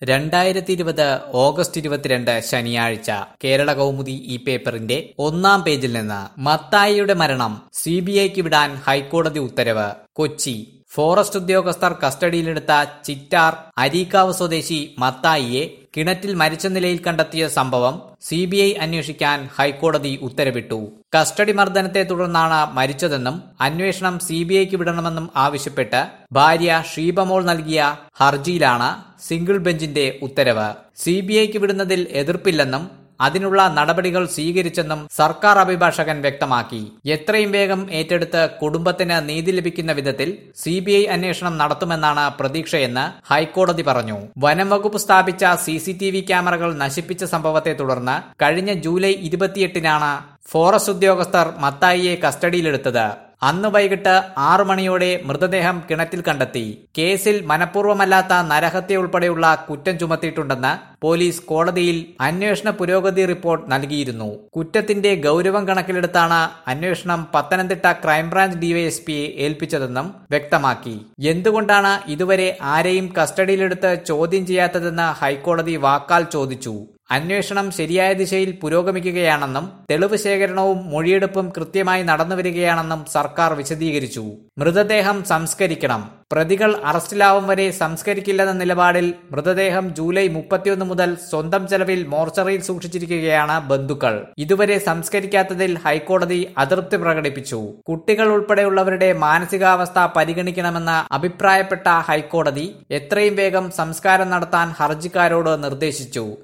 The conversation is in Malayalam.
രണ്ടായിരത്തി ഇരുപത് ഓഗസ്റ്റ് ഇരുപത്തിരണ്ട് ശനിയാഴ്ച കേരള കൗമുദി ഈ പേപ്പറിന്റെ ഒന്നാം പേജിൽ നിന്ന് മത്തായിയുടെ മരണം സി ബി ഐക്ക് വിടാൻ ഹൈക്കോടതി ഉത്തരവ് കൊച്ചി ഫോറസ്റ്റ് ഉദ്യോഗസ്ഥർ കസ്റ്റഡിയിലെടുത്ത ചിറ്റാർ അരീക്കാവ് സ്വദേശി മത്തായിയെ കിണറ്റിൽ മരിച്ച നിലയിൽ കണ്ടെത്തിയ സംഭവം സി ബി ഐ അന്വേഷിക്കാൻ ഹൈക്കോടതി ഉത്തരവിട്ടു കസ്റ്റഡി മർദ്ദനത്തെ തുടർന്നാണ് മരിച്ചതെന്നും അന്വേഷണം സി ബി ഐക്ക് വിടണമെന്നും ആവശ്യപ്പെട്ട് ഭാര്യ ഷീബമോൾ നൽകിയ ഹർജിയിലാണ് സിംഗിൾ ബെഞ്ചിന്റെ ഉത്തരവ് സി ബി ഐക്ക് വിടുന്നതിൽ എതിർപ്പില്ലെന്നും അതിനുള്ള നടപടികൾ സ്വീകരിച്ചെന്നും സർക്കാർ അഭിഭാഷകൻ വ്യക്തമാക്കി എത്രയും വേഗം ഏറ്റെടുത്ത് കുടുംബത്തിന് നീതി ലഭിക്കുന്ന വിധത്തിൽ സി ബി ഐ അന്വേഷണം നടത്തുമെന്നാണ് പ്രതീക്ഷയെന്ന് ഹൈക്കോടതി പറഞ്ഞു വനം വകുപ്പ് സ്ഥാപിച്ച സി സി ടി വി ക്യാമറകൾ നശിപ്പിച്ച സംഭവത്തെ തുടർന്ന് കഴിഞ്ഞ ജൂലൈ ഇരുപത്തിയെട്ടിനാണ് ഫോറസ്റ്റ് ഉദ്യോഗസ്ഥർ മത്തായിയെ കസ്റ്റഡിയിലെടുത്തത് അന്ന് വൈകിട്ട് ആറു മണിയോടെ മൃതദേഹം കിണറ്റിൽ കണ്ടെത്തി കേസിൽ മനഃപൂർവ്വമല്ലാത്ത നരഹത്യ ഉൾപ്പെടെയുള്ള കുറ്റം ചുമത്തിയിട്ടുണ്ടെന്ന് പോലീസ് കോടതിയിൽ അന്വേഷണ പുരോഗതി റിപ്പോർട്ട് നൽകിയിരുന്നു കുറ്റത്തിന്റെ ഗൌരവം കണക്കിലെടുത്താണ് അന്വേഷണം പത്തനംതിട്ട ക്രൈംബ്രാഞ്ച് ഡിവൈഎസ്പിയെ ഏൽപ്പിച്ചതെന്നും വ്യക്തമാക്കി എന്തുകൊണ്ടാണ് ഇതുവരെ ആരെയും കസ്റ്റഡിയിലെടുത്ത് ചോദ്യം ചെയ്യാത്തതെന്ന് ഹൈക്കോടതി വാക്കാൽ ചോദിച്ചു അന്വേഷണം ശരിയായ ദിശയിൽ പുരോഗമിക്കുകയാണെന്നും തെളിവ് ശേഖരണവും മൊഴിയെടുപ്പും കൃത്യമായി നടന്നുവരികയാണെന്നും സർക്കാർ വിശദീകരിച്ചു മൃതദേഹം സംസ്കരിക്കണം പ്രതികൾ അറസ്റ്റിലാവും വരെ സംസ്കരിക്കില്ലെന്ന നിലപാടിൽ മൃതദേഹം ജൂലൈ മുപ്പത്തിയൊന്ന് മുതൽ സ്വന്തം ചെലവിൽ മോർച്ചറിയിൽ സൂക്ഷിച്ചിരിക്കുകയാണ് ബന്ധുക്കൾ ഇതുവരെ സംസ്കരിക്കാത്തതിൽ ഹൈക്കോടതി അതൃപ്തി പ്രകടിപ്പിച്ചു കുട്ടികൾ ഉൾപ്പെടെയുള്ളവരുടെ മാനസികാവസ്ഥ പരിഗണിക്കണമെന്ന് അഭിപ്രായപ്പെട്ട ഹൈക്കോടതി എത്രയും വേഗം സംസ്കാരം നടത്താൻ ഹർജിക്കാരോട് നിർദ്ദേശിച്ചു